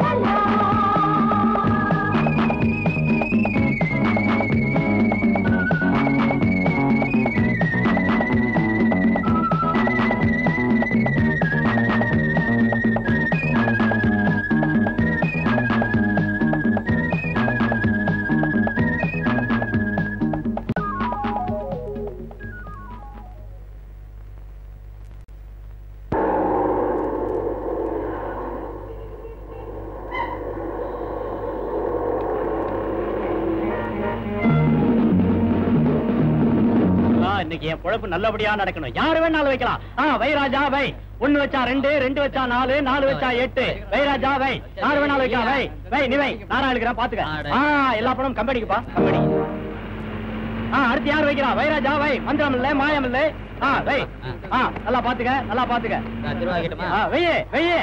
இன்னைக்கு என் பொழப்பு நல்லபடியா நடக்கணும் யாரு வேணாலும் வைக்கலாம் ஆ வை ராஜா வை ஒண்ணு வச்சா ரெண்டு ரெண்டு வச்சா நாலு நாலு வச்சா எட்டு வை ராஜா வை யாரு வேணாலும் வைக்கலாம் வை வை நீ வை நானா இருக்கிறேன் பாத்துக்க ஆ எல்லா பணமும் கம்பெனிக்குப்பா கம்பெனி ஆ அடுத்து யார் வைக்கிறா வை ராஜா வை மந்திரம் இல்ல மாயம் இல்ல ஆ வை ஆ நல்லா பாத்துக்க நல்லா பாத்துக்க ஆ வெய்யே வெய்யே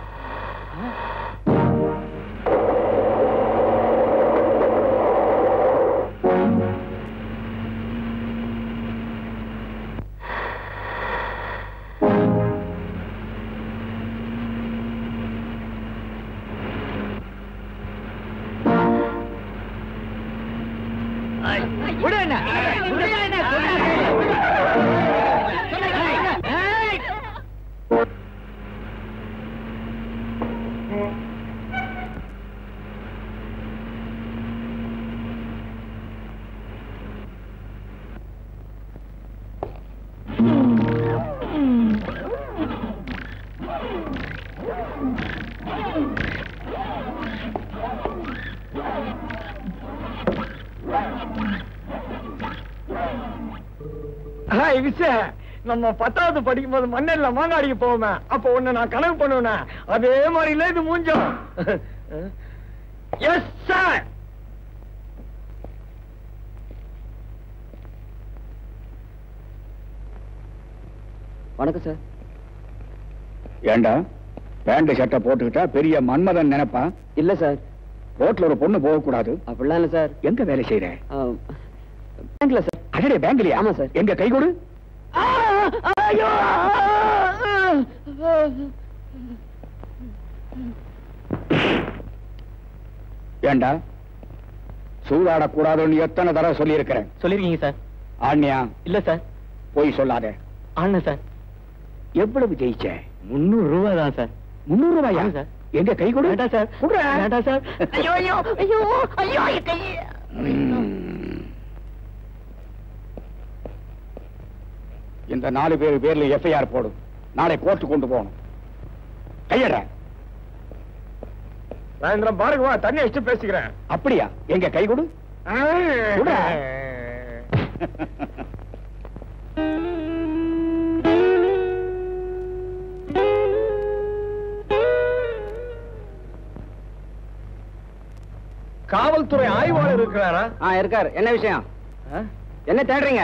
விடு என்ன விடு என்ன ஹாய் விச நம்ம பத்தாவது படிக்கும் போது மண்ணெல்ல மாங்காடிக்கு போவோமே அப்போ ஒண்ணு நான் கனவு பண்ணுவேன் அதே மாதிரி இல்ல இது மூஞ்சம் எஸ் சார் வணக்கம் சார் ஏண்டா பேண்ட் ஷர்ட்டை போட்டுக்கிட்டா பெரிய மன்மதன் நினைப்பான் இல்ல சார் ரோட்ல ஒரு பொண்ணு போக கூடாது அப்படிலாம் இல்ல சார் எங்க வேலை செய்யற பேங்க்ல சார் அடடே பேங்க்லயா ஆமா சார். எங்க கை கொடு ஏண்டா சூதாடக்கூடாதுன்னு எத்தனை தடவை சொல்லி இருக்கிறேன் சொல்லிருக்கீங்க சார் ஆண்யா இல்ல சார் போய் சொல்லாத ஆனா சார் எவ்வளவு ஜெயிச்ச முன்னூறு ரூபாய் தான் சார் முன்னூறு ரூபாயா ஆமா சார். எங்க கை கொடு வேண்டாம் சார் குடுறேன். வேண்டாம் சார் ஐயோ ஐயோ ஐயோ ஐயோ என் கை ம். இந்த நாலு பேர் பேர்ல எஃப்ஐஆர் போடும் நாளை கோர்ட்டு கொண்டு போகணும் கையட சாயந்தரம் பாருங்க வா தண்ணி வச்சு பேசிக்கிறேன் அப்படியா எங்க கை கொடு குடு. காவல்துறை ஆய்வாளர் இருக்கிறாரா ஆ இருக்கார் என்ன விஷயம் என்ன தேடுறீங்க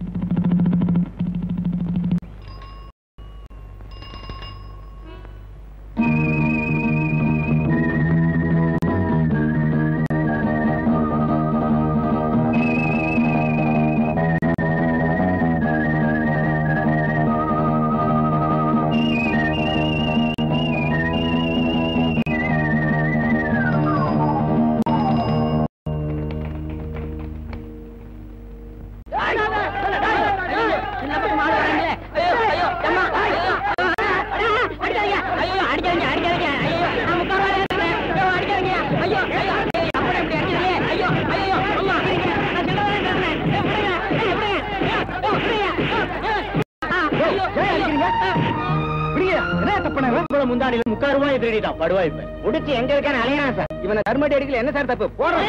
முந்தாடியில முக்கால் ரூபாய் திருடிட்டான் படுவா இப்ப முடிச்சு எங்க இருக்கான்னு அலையறான் சார் இவனை கருமடி அடிக்கல என்ன சார் தப்பு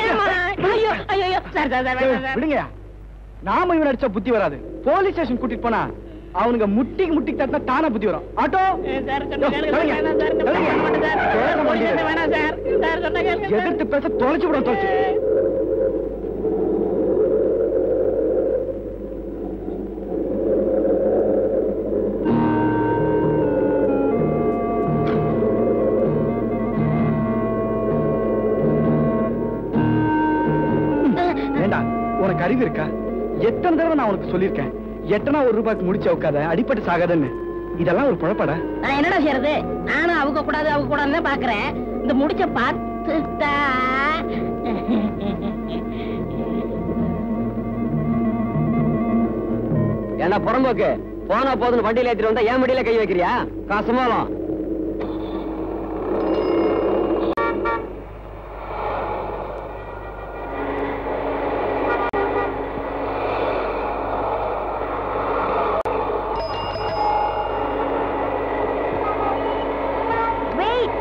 விடுங்க நாம இவன் அடிச்சா புத்தி வராது போலீஸ் ஸ்டேஷன் கூட்டிட்டு போனா அவனுங்க முட்டிக்கு முட்டிக்கு தட்டினா தானா புத்தி வரும் ஆட்டோ எதிர்த்து பேச தொலைச்சு விடும் தொலைச்சு வேண்டாம் உனக்கு அறிவு இருக்கா எத்தனை தடவை நான் உனக்கு சொல்லியிருக்கேன் எட்டனா ஒரு ரூபாய்க்கு முடிச்சு உட்காத அடிப்பட்டு சாகாதன்னு இதெல்லாம் ஒரு குழப்படா நான் என்னடா செய்யறது நானும் அவங்க கூடாது அவங்க கூடாதுன்னு பாக்குறேன் இந்த முடிச்ச பார்த்துட்டா என்ன புறம்போக்கு போனா போதுன்னு வண்டியில ஏத்திட்டு வந்தா ஏன் வண்டியில கை வைக்கிறியா காசுமாலம் வெயிட்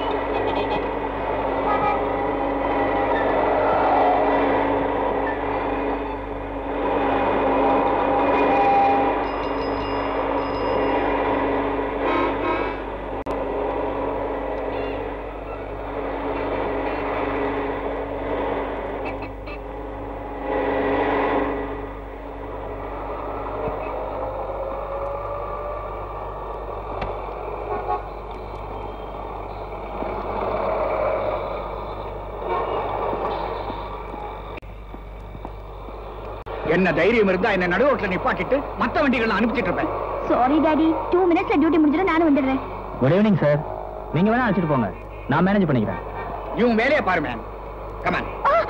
என்ன தைரியம் இருந்தா என்ன நடுவோட்டில் நிப்பாட்டிட்டு மத்த வண்டிகளை அனுப்பிச்சிட்டு இருப்பேன் சாரி டாடி டூ மினிட்ஸ்ல டியூட்டி முடிஞ்சிடும் நானும் வந்துடுறேன் குட் ஈவினிங் சார் நீங்க வேணா அழைச்சிட்டு போங்க நான் மேனேஜ் பண்ணிக்கிறேன் இவன் வேலையை பாரு man come on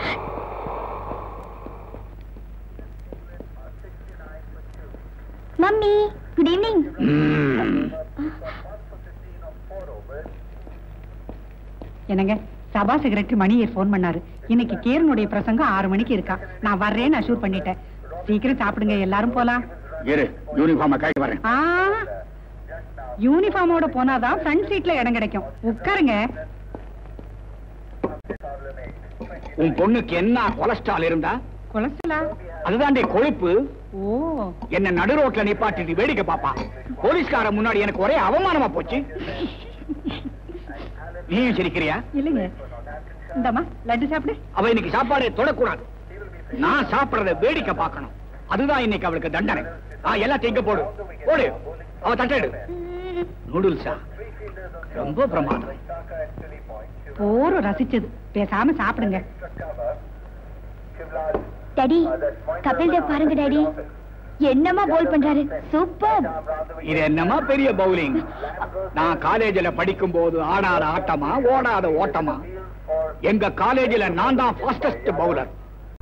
mummy good evening என்னங்க சபா செக்ரட்டரி மணியர் ஃபோன் பண்ணாரு இன்னைக்கு கேரனுடைய பிரசங்கம் ஆறு மணிக்கு இருக்கா நான் வர்றேன்னு அஷூர் பண்ணிட்டேன் சீக்கிரம் சாப்பிடுங்க எல்லாரும் போலாம் இரு யூனிஃபார்மை கை வரேன் ஆ யூனிஃபார்மோட போனாதான் ஃப்ரண்ட் சீட்ல இடம் கிடைக்கும் உட்காருங்க உன் பொண்ணுக்கு என்ன கொலஸ்ட்ரால் இருந்தா கொலஸ்ட்ரலா அதுதாண்டி கொழுப்பு ஓ என்ன நடு ரோட்ல நிப்பாட்டிட்டு வேடிக்கை பாப்பா போலீஸ்கார முன்னாடி எனக்கு ஒரே அவமானமா போச்சு நீயும் சிரிக்கிறியா இல்லைங்க இந்தம்மா லட்டு சாப்பிடு அவ இன்னைக்கு சாப்பாடே தொடக்கூடாது நான் சாப்பிடறத வேடிக்கை பார்க்கணும் அதுதான் இன்னைக்கு அவளுக்கு தண்டனை ஆ எல்லாத்தையும் இங்க போடு போடு அவ தட்டடு நூடுல்ஸா ரொம்ப பிரமாதம் போரும் ரசிச்சது பேசாம சாப்பிடுங்க டாடி கபில் தேவ் பாருங்க டாடி என்னமா போல் பண்றாரு சூப்பர் இது என்னமா பெரிய பவுலிங் நான் காலேஜில் படிக்கும் போது ஆடாத ஆட்டமா ஓடாத ஓட்டமா எங்க காலேஜில் நான் தான் ஃபாஸ்டஸ்ட் பவுலர்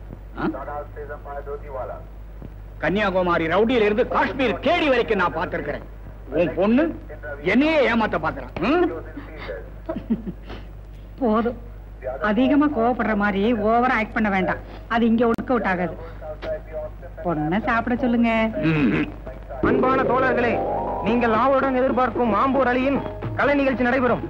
கன்னியாகுமரி ரவுடியில இருந்து காஷ்மீர் கேடி வரைக்கும் நான் பார்த்திருக்கிறேன் உன் பொண்ணு என்னையே ஏமாத்த பாக்குறான் ம்? போதும் அதிகமா கோவப்படுற மாதிரி ஓவரா ஆக்ட் பண்ண வேண்டாம் அது இங்க ஒர்க் அவுட் ஆகாது பொண்ணை சாப்பிட சொல்லுங்க ம். அன்பான தோழர்களே நீங்கள் ஆவலுடன் எதிர்பார்க்கும் மாம்பூர் அலியின் கலை நிகழ்ச்சி நடைபெறும்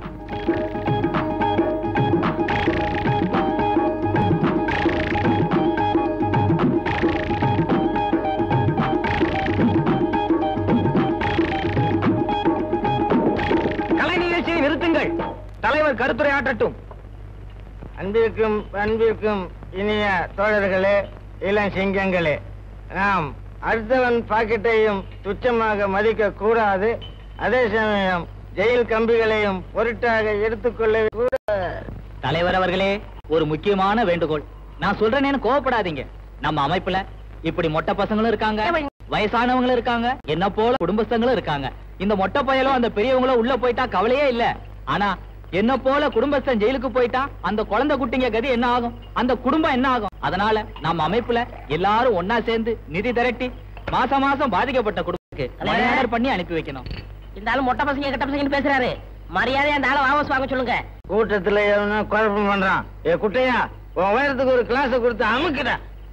கலை நிகழ்ச்சியை நிறுத்துங்கள் தலைவர் கருத்துரை ஆற்றட்டும் அன்பிற்கும் அன்பிற்கும் இனிய தோழர்களே இளம் சிங்கங்களே நாம் அடுத்தவன் பாக்கெட்டையும் துச்சமாக மதிக்க கூடாது அதே சமயம் ஜெயில் கம்பிகளையும் பொருட்டாக எடுத்துக்கொள்ள கூடாது தலைவர் அவர்களே ஒரு முக்கியமான வேண்டுகோள் நான் சொல்றேன்னு கோவப்படாதீங்க நம்ம அமைப்புல இப்படி மொட்டை பசங்களும் இருக்காங்க வயசானவங்களும் இருக்காங்க என்ன போல குடும்பஸ்தங்களும் இருக்காங்க இந்த மொட்டை பயலும் அந்த பெரியவங்களும் உள்ள போயிட்டா கவலையே இல்ல ஆனா என்ன போல குடும்பஸ்தன் ஜெயிலுக்கு போயிட்டா அந்த குழந்தை குட்டிங்க கதி என்ன ஆகும் அந்த குடும்பம் என்ன ஆகும் அதனால நம்ம அமைப்புல எல்லாரும் ஒன்னா சேர்ந்து நிதி திரட்டி மாசம் மாசம் பாதிக்கப்பட்ட குடும்பத்துக்கு money order பண்ணி அனுப்பி வைக்கணும் இந்த ஆளு மொட்டை பசங்க கெட்ட பசங்கன்னு பேசுறாரு மரியாதை அந்த ஆளை வாபஸ் வாங்க சொல்லுங்க கூட்டத்துல எவனோ குழப்பம் பண்றான் ஏ குட்டையா உன் உயரத்துக்கு ஒரு கிளாஸ் கொடுத்து அமுக்கிட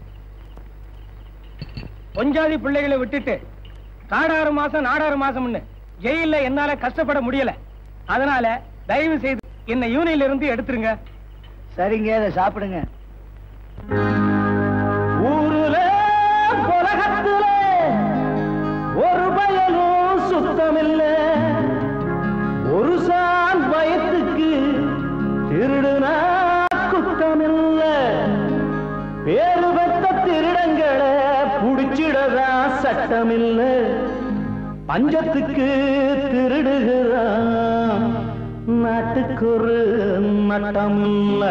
பொஞ்சாதி பிள்ளைகளை விட்டுட்டு காடாறு மாசம் நாடாறு மாசம்னு ஜெயில்ல என்னால கஷ்டப்பட முடியல அதனால தயவு செய்து என்ன யூனியன்ல இருந்து எடுத்துருங்க சரிங்க அதை சாப்பிடுங்க ஊருல உலகத்துல ஒரு பயனும் சுத்தமில்ல ஒரு சான் பயத்துக்கு திருடுனா குத்தமில்ல பேரு பெத்த திருடங்களை புடிச்சிடதா சட்டமில்ல பஞ்சத்துக்கு திருடுகிறான் நாட்டுக்கு ஒரு நட்டமில்ல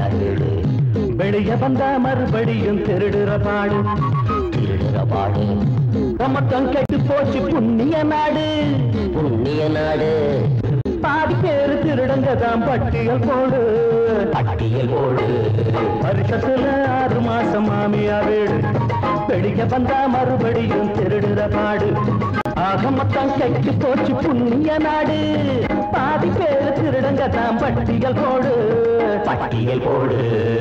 மாமியார் வீடு வெளிய வந்தா மறுபடியும் திருடுற பாடு திருடுற பாடு மொத்தம் கெட்டு போச்சு புண்ணிய நாடு புண்ணிய நாடு பாதி பேரு திருடங்க தான் பட்டியல் போடு பட்டியல் போடு வருஷத்துல ஆறு மாசம் மாமியா வீடு வெளிய வந்தா மறுபடியும் திருடுற பாடு ஆக மொத்தம் கெட்டு போச்சு புண்ணிய நாடு பாதி பேரு திருடங்க தான் பட்டியல் போடு பட்டியல் போடு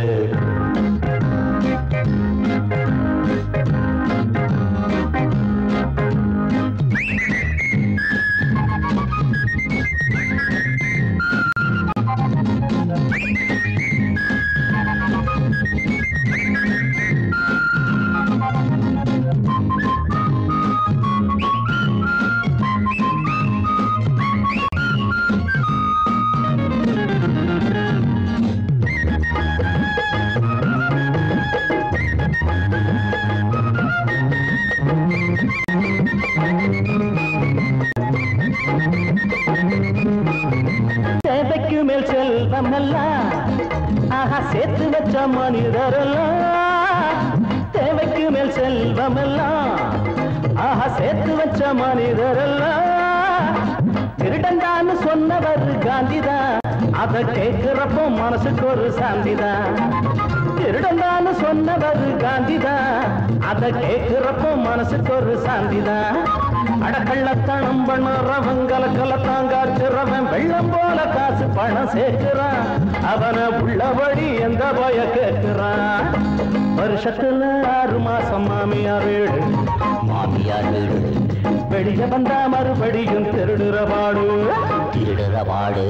தேவைக்கு மேல் செல்வம் எல்லாம் ஆஹா சேர்த்து வச்ச மனிதரெல்லாம் தேவைக்கு மேல் செல்வம் எல்லாம் ஆஹா சேர்த்து வச்ச மனிதரெல்லாம் திருடந்தான்னு சொன்னவர் காந்திதான் அத கேட்கிறப்போ மனசுக்கு ஒரு சாந்திதான் திருடந்தான்னு சொன்னவர் காந்திதான் அத கேட்கிறப்போ மனசுக்கு ஒரு சாந்திதான் அடக்கள்ளத்தனம் பண்ணுறவன் கலக்கலத்தான் காய்ச்சுறவன் வெள்ளம் போல காசு பணம் சேர்க்கிறான் அவனை உள்ளபடி எந்த போய கேட்கிறான் வருஷத்துல ஆறு மாசம் மாமியார் வீடு மாமியார் வீடு வெளிய வந்தா மறுபடியும் திருடுற பாடு திருடுற பாடு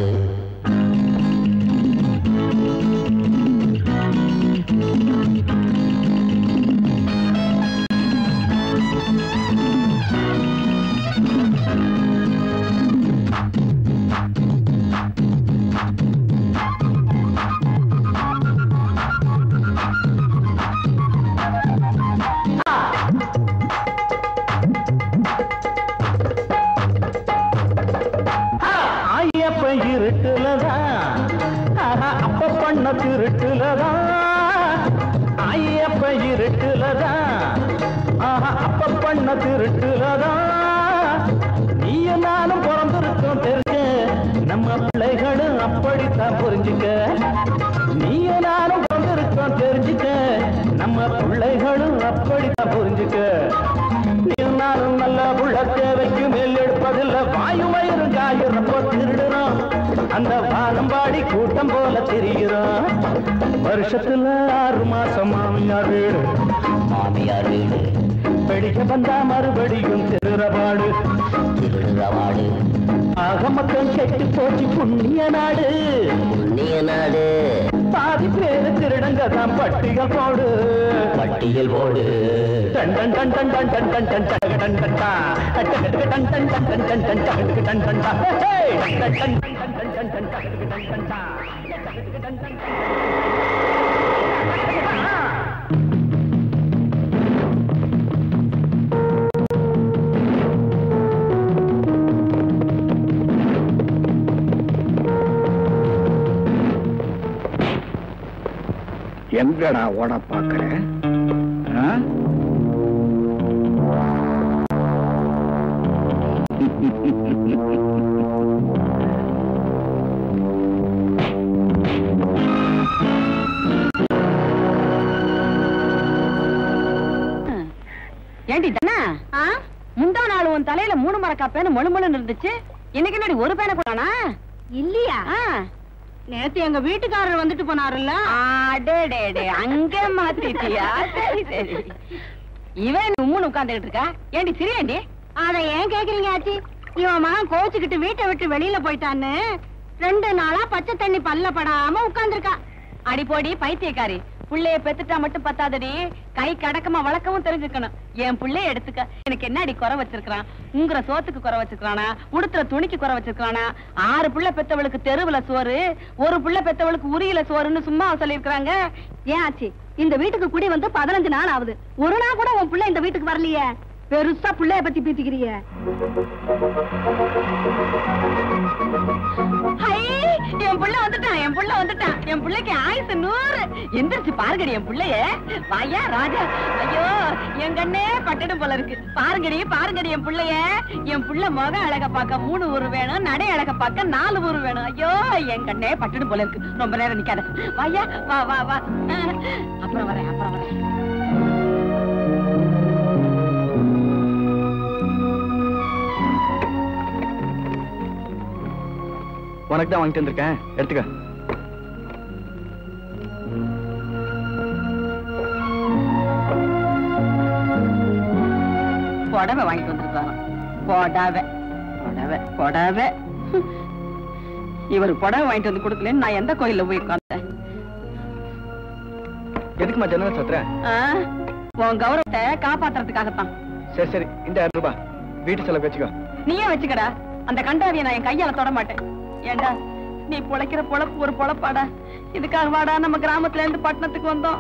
ஐயப்ப இருட்டுலதான் ஆஹா, அப்ப பண்ண திருட்டுலதான் ஐயப்ப இருட்டுலதான் ஆஹா, அப்ப பண்ண திருட்டுலதான் நீயும் நானும் பிறந்திருக்கோம் தெரிஞ்ச நம்ம பிள்ளைகளும் அப்படித்தான் புரிஞ்சுக்க நீயும் நானும் பிறந்திருக்கோம் தெரிஞ்சுக்க நம்ம பிள்ளைகளும் அப்படித்தான் புரிஞ்சுக்க நீ நானும் நல்ல புள்ள தேவைக்கு மேல் எடுப்பதில்ல வாயு வயிறு காயிறப்போ திருடுறோம் அந்த வானம்பாடி கூட்டம் போல தெரிகிறோம் வருஷத்துல ஆறு மாசம் மாமியார் வீடு மாமியார் வீடு வெடிக்க வந்தா மறுபடியும் திருறபாடு திருறபாடு ஆக மக்கள் கெட்டு போச்சு புண்ணிய நாடு புண்ணிய நாடு பாதி பேரு திருடங்க தான் பட்டியல் போடு பட்டியல் போடு டன் டன் டன் டன் டன் டன் டன் டன் டன் டன் டன் டா. டகடக டன் டன் டன் டன் டன் டன் டகடக டன் டன் டா. ஹே, ஹே. டன் டன் டன் டன் டன் டன் டன் டகடக டன் டன் டா. டகடக டன் டன் டன். எங்கடா ஓட பாக்குற ஆ? ஏண்டி தானே முந்தா நாள் உன் தலையில மூணு மரக்கா பேனு மொழு மொழுன்னு இருந்துச்சு இன்னைக்கு என்னடி ஒரு பேனை கூடானா இல்லையா நேத்து எங்க வீட்டுக்காரர் வந்துட்டு போனாருல்ல அடே அங்க மாத்திட்டியா சரி சரி இவன் உம்முன்னு உட்கார்ந்துகிட்டு இருக்கா ஏண்டி சிரியாண்டி அத ஏன் கேக்குறீங்க ஆச்சி இவன் மகன் கோச்சுக்கிட்டு வீட்டை விட்டு வெளியில போயிட்டான்னு ரெண்டு நாளா பச்சை தண்ணி பல்ல படாம உட்கார்ந்துருக்கா அடி போடி பைத்தியக்காரி புள்ளைய பெத்துட்டா மட்டும் பத்தாதடி கை கடக்கமா வளர்க்கவும் தெரிஞ்சுக்கணும் என் புள்ளைய எடுத்துக்க எனக்கு என்னடி குறை வச்சிருக்கான் உங்குற சோத்துக்கு குறை வச்சிருக்கானா உடுத்துற துணிக்கு குறை வச்சிருக்கானா ஆறு புள்ள பெத்தவளுக்கு தெருவுல சோறு ஒரு புள்ள பெத்தவளுக்கு உரியில சோறுன்னு சும்மா சொல்லிருக்காங்க ஏன் ஆச்சு இந்த வீட்டுக்கு குடி வந்து பதினஞ்சு நாள் ஆகுது ஒரு நாள் கூட உன் புள்ள இந்த வீட்டுக்கு வரலையே பெருசா புள்ளைய பத்தி பீத்திக்கிறிய என் புள்ள வந்துட்டான் என் புள்ள வந்துட்டான் என் புள்ளைக்கு ஆயுசு நூறு எந்திரிச்சு பாருங்கடி என் புள்ளைய வாயா ராஜா ஐயோ என் கண்ணே பட்டடும் போல இருக்கு பாருங்கடி பாருங்கடி என் புள்ளைய என் புள்ள முக அழக பார்க்க மூணு ஊரு வேணும் நடை அழக பார்க்க நாலு ஊரு வேணும் ஐயோ என் கண்ணே பட்டடும் போல இருக்கு ரொம்ப நேரம் நிக்காத வாயா வா வா வா அப்புறம் வரேன் அப்புறம் வரேன் உனக்கு தான் வாங்கிட்டு வந்திருக்கேன் எடுத்துக்க புடவை வாங்கிட்டு வந்திருக்காராம் புடவை புடவை புடவை இவர் புடவை வாங்கிட்டு வந்து கொடுக்கலன்னு நான் எந்த கோயில்ல போய் உட்கார்ந்தேன் எதுக்குமா ஜன்னல் சத்துற ஆ? உன் கௌரவத்தை காப்பாத்துறதுக்காகத்தான் சரி சரி இந்த ஆயிரம் ரூபாய் வீட்டு செலவு வச்சுக்கோ நீயே வச்சுக்கடா அந்த கண்டாவிய நான் என் கையால தொட மாட்டேன் ஏண்டா நீ பொழைக்கிற பொழப்பு ஒரு பொழப்பாடா இதுக்காக வாடா நம்ம கிராமத்துல இருந்து பட்டணத்துக்கு வந்தோம்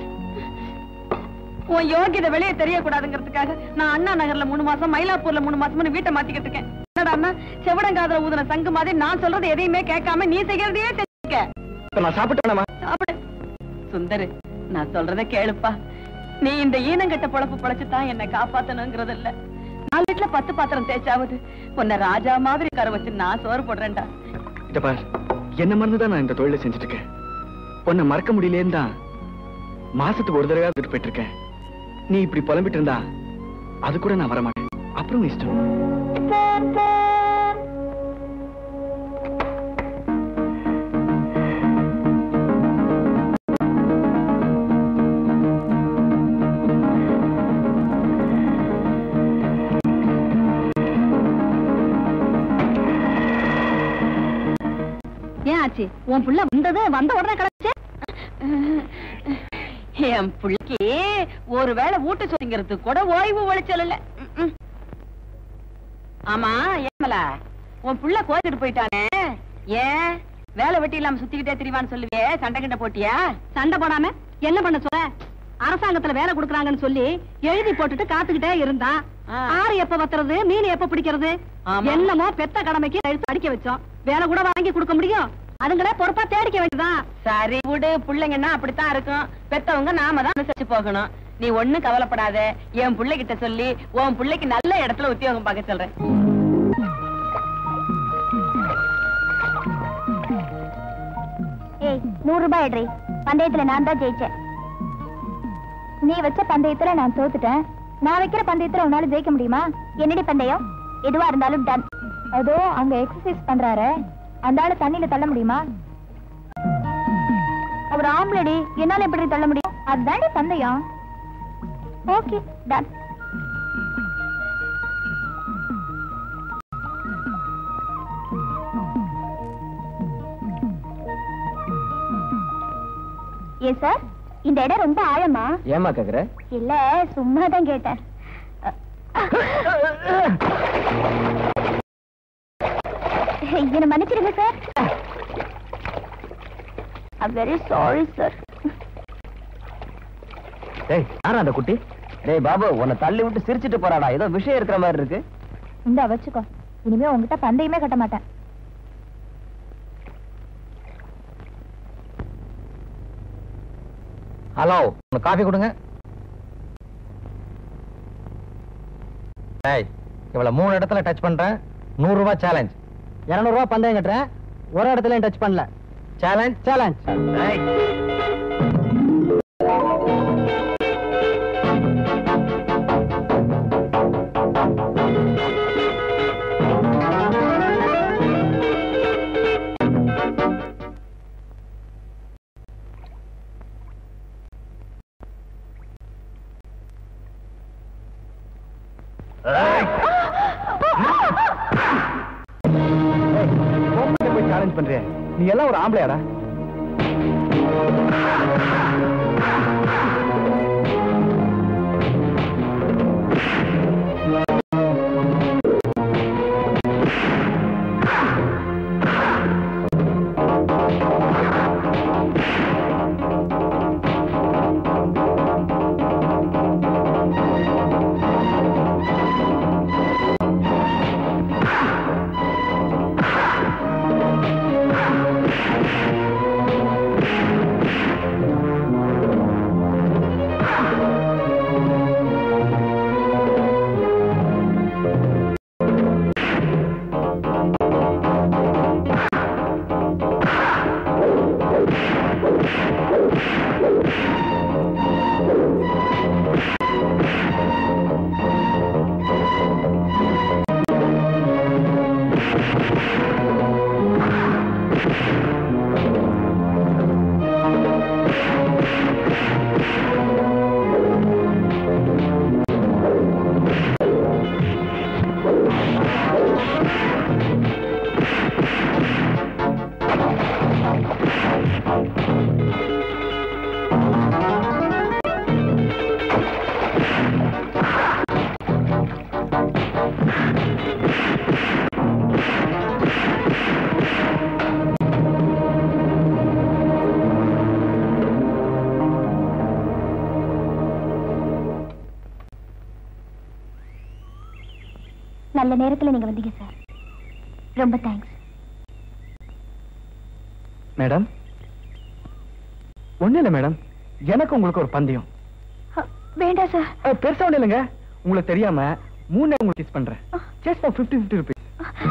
உன் யோகியதை வெளியே தெரியக்கூடாதுங்கிறதுக்காக நான் அண்ணா நகர்ல மூணு மாசம் மயிலாப்பூர்ல மூணு மாசம்னு வீட்டை மாத்திக்கிட்டு இருக்கேன் என்னடான்னா செவடங்காதுல ஊதுன சங்கு மாதிரி நான் சொல்றது எதையுமே கேட்காம நீ செய்யறதையே செஞ்சுக்க இப்ப நான் சாப்பிட்டு வேணாமா சாப்பிடு சுந்தரு நான் சொல்றத கேளுப்பா நீ இந்த ஈனங்கட்ட பொழப்பு பொழைச்சுதான் என்னை காப்பாத்தணுங்கிறது இல்ல நாலு வீட்டுல பத்து பாத்திரம் தேய்ச்சாவது உன்னை ராஜா மாதிரி கரை வச்சு நான் சோறு போடுறேன்டா இத பார் என்ன மறந்து தான் நான் இந்த தொழிலை செஞ்சுட்டு இருக்கேன் உன்னை மறக்க முடியலேன்னு தான் மாசத்துக்கு ஒரு தடவை விட்டு போயிட்டு இருக்கேன் நீ இப்படி புலம்பிட்டு இருந்தா அது கூட நான் வரமாட்டேன் அப்புறம் உன் இஷ்டம் ஏன் ஆச்சு உன் புள்ள வந்தது வந்த உடனே கிடச்சு என் புள்ளைக்கு ஒரு வேளை ஊட்ட சொல்லிங்கிறது கூட ஓய்வு ஒழிச்சல் இல்ல ம், ம். ஆமா ஏமல உன் புள்ள கோச்சிட்டு போயிட்டானே ஏன் வேலை வெட்டி இல்லாம சுத்திக்கிட்டே திரிவான்னு சொல்லுவியே சண்டை கிட்ட போட்டியா சண்டை போடாம என்ன பண்ண சொல்ல அரசாங்கத்துல வேலை கொடுக்கறாங்கன்னு சொல்லி எழுதி போட்டுட்டு காத்துக்கிட்டே இருந்தான் ஆறு எப்ப வத்துறது மீன் எப்ப பிடிக்கிறது என்னமோ பெத்த கடமைக்கு எழுத்து அடிக்க வச்சோம் வேலை கூட வாங்கி கொடுக்க முடியும் அதுங்களே பொறுப்பா தேடிக்க வேண்டியதுதான் சரி விடு பிள்ளைங்கன்னா அப்படித்தான் இருக்கும் பெத்தவங்க நாம தான் அனுசரிச்சு போகணும் நீ ஒண்ணு கவலைப்படாத என் பிள்ளைகிட்ட சொல்லி உன் பிள்ளைக்கு நல்ல இடத்துல உத்தியோகம் பார்க்க சொல்றேன் ஏய் நூறு ரூபாய் எடுறி பந்தயத்துல நான் தான் ஜெயிச்சேன் நீ வச்ச பந்தயத்துல நான் தோத்துட்டேன் நான் வைக்கிற பந்தயத்துல உன்னால ஜெயிக்க முடியுமா என்னடி பந்தயம் எதுவா இருந்தாலும் டன் அதோ அங்க எக்ஸசைஸ் பண்றாரு அந்த ஆளு தண்ணியில தள்ள முடியுமா அவர் ஆம்பளடி என்னால எப்படி தள்ள முடியும் அதுதானே பந்தயம் ஓகே டன் ஏ சார் இந்த இடம் ரொம்ப ஆழமா ஏமா கேக்குற இல்ல சும்மா தான் கேட்டேன் என்ன மன்னிச்சிடுங்க sir I'm very sorry sir டேய் யாரா அந்த குட்டி டேய் பாபு உன்னை தள்ளி விட்டு சிரிச்சிட்டு போறாடா ஏதோ விஷயம் இருக்கிற மாதிரி இருக்கு இந்த வச்சுக்கோ இனிமே உங்ககிட்ட பந்தயமே கட்ட மாட்டேன் ஹலோ உனக்கு காஃபி கொடுங்க டேய் இவள மூணு இடத்துல டச் பண்றேன் நூறு ரூபாய் சேலஞ்ச் இருநூறு ரூபாய் பந்தயம் கட்டுறேன் ஒரு இடத்துல டச் பண்ணல சேலஞ்ச் சேலஞ்ச் போய் சேலஞ்ச் பண்றிய நீ எல்லாம் ஒரு ஆம்பளையாடா ஆ நல்ல நேரத்துல நீங்க வந்தீங்க சார் ரொம்ப தேங்க்ஸ் மேடம் ஒண்ணு இல்ல மேடம் எனக்கு உங்களுக்கு ஒரு பந்தயம் வேண்டாம் சார் அஹ், பெருசா ஒண்ணு இல்லைங்க உங்களுக்கு தெரியாம மூணு நேரம் உங்களுக்கு கிஸ் பண்றேன் just for fifty fifty rupees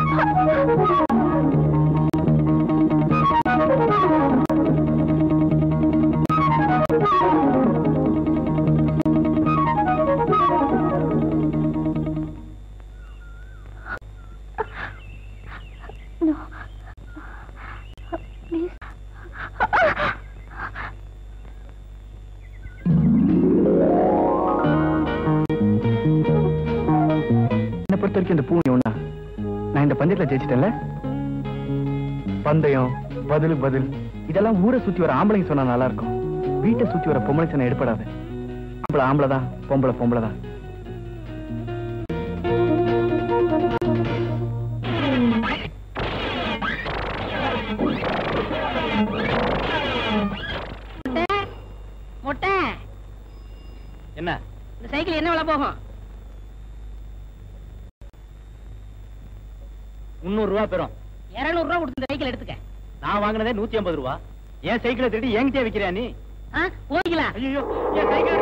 No. Please. என்னை பொறுத்த வரைக்கும் இந்த பூ ஒண்ணா நான் இந்த பந்தயத்துல ஜெயிச்சிட்டேன்ல பந்தயம் பதில் பதில் இதெல்லாம் ஊரை சுத்தி வர ஆம்பளைங்க சொன்னா நல்லா இருக்கும் வீட்டை சுத்தி வர பொம்பளை சொன்ன எடுப்படாது ஆம்பளை ஆம்பளை தான் பொம்பளை பொம்பளை தான் முட்டை என்ன இந்த சைக்கிள் என்ன விலை போகும் முந்நூறு ரூபா பெறும் இருநூறு ரூபா கொடுத்து இந்த சைக்கிள் எடுத்துக்க நான் வாங்கினதே நூத்தி ஐம்பது ரூபா என் சைக்கிளை திருடி என்கிட்டயே விக்கிறியா நீ ஆ, போய்க்கலாம் ஐயோ என் சைக்கிள்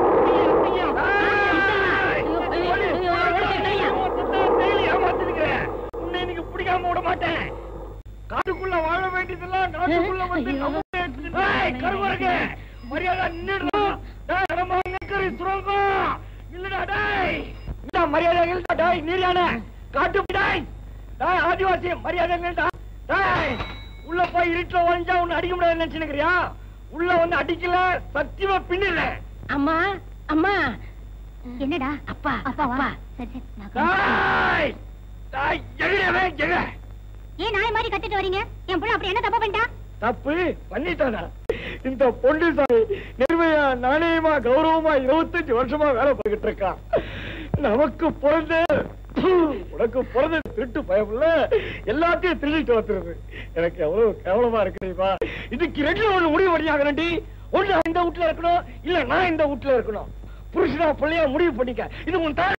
உன்னை இன்னைக்கு பிடிக்காம விட மாட்டேன் காட்டுக்குள்ள வாழ வேண்டியதெல்லாம் நாட்டுக்குள்ள வந்து நம்ம ஏய், கருவருங்க மரியாதை நின்னுடா டேய் நம்ம நெக்கரி சுரங்கம் இல்லடா டேய் இந்த மரியாதை இல்லடா டேய் நீரியான காட்டு டேய் டேய் ஆதிவாசி மரியாதை இல்லடா டேய் உள்ள போய் இருட்டுல ஒளிஞ்சா உன்னை அடிக்க முடியாதுன்னு நினைச்சுக்கிறியா உள்ள வந்து அடிக்கல சத்தியமா பின்னல அம்மா அம்மா என்னடா அப்பா அப்பாவா அப்பா சரி சரி நான் கொஞ்சம் டேய் டேய் எங்கடவே எங்க ஏன் நாய் மாதிரி கத்திட்டு வரீங்க என் புள்ள அப்படி என்ன தப்பு பண்ணிட்டா தப்பு பண்ணிட்டானா இந்த பொண்ணு சாமி நிர்மையா நாணயமா கௌரவமா இருபத்தஞ்சு வருஷமா வேலை பார்த்துட்டு இருக்கான் நமக்கு பிறந்த உனக்கு பிறந்த திருட்டு பயமில்ல எல்லாத்தையும் திருடிட்டு வந்துருது எனக்கு எவ்வளவு கேவலமா இருக்கு தெரியுமா இதுக்கு ரெண்டு ஒண்ணு முடிவு பண்ணியாகண்டி ஒண்ணு இந்த வீட்டுல இருக்கணும் இல்ல நான் இந்த வீட்டுல இருக்கணும் புருஷனா பிள்ளையா முடிவு பண்ணிக்க இது உன் தாய்